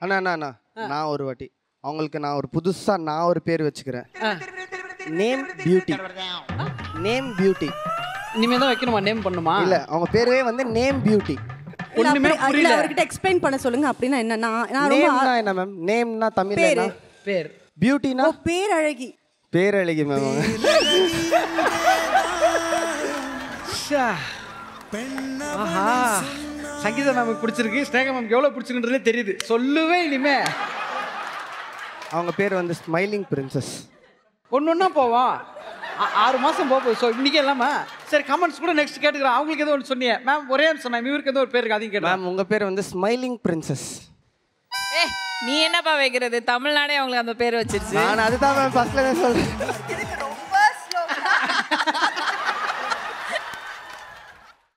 அண்ணா அண்ணா அண்ணா நான் ஒரு வாட்டி அவங்களுக்கு நான் ஒரு புதுசா நான் ஒரு பேர் வச்சுக்கிறேன் நேம் பியூட்டி நேம் பியூட்டி இனிமே தான் வைக்கணுமா நேம் பண்ணுமா இல்ல அவங்க பேரே வந்து நேம் பியூட்டி இல்ல, ஒண்ணுமே அப்படி- இல்ல, புரியல. அவர்கிட்ட எக்ஸ்பிளைன் பண்ண சொல்லுங்க அப்படின்னா என்ன நான் நான் ரொம்ப நேம்னா என்ன மேம் நேம்னா தமிழ்ல பேரு. என்ன பேர் பியூட்டினா ஓ, பேரழகி பேரழகி மேம் அவங்க ஷா. ஆஹா சங்கீதா மேம் பிடிச்சிருக்கு ஸ்னேகா மேம் எவ்வளவு பிடிச்சிருக்குன்றதே தெரியுது சொல்லுவே இனிமே அவங்க பேர் வந்து ஸ்மைலிங் பிரின்சஸ் ஒன்று ஒன்றா போவோம் ஆ- ஆறு மாதம் போக போகுது ஸோ இன்றைக்கே இல்லாம சரி கமெண்ட்ஸ் கூட நெக்ஸ்ட் கேட்டுக்கிறேன் அவங்களுக்கு ஏதோ ஒன்று சொன்னீங்க மேம் ஒரே நிமிஷம் மேம் இவருக்கு ஏதோ ஒரு பேர் இருக்கு அதையும் கேட்டேன் மேம் உங்க பேர் வந்து ஸ்மைலிங் பிரின்சஸ் ஏ நீ என்னப்பா வைக்கிறது தமிழ்நாடே அவங்களுக்கு அந்த பேர் வச்சிருச்சு நான் அதுதான் மேம் ஃபர்ஸ்ட்ல சொல்றேன்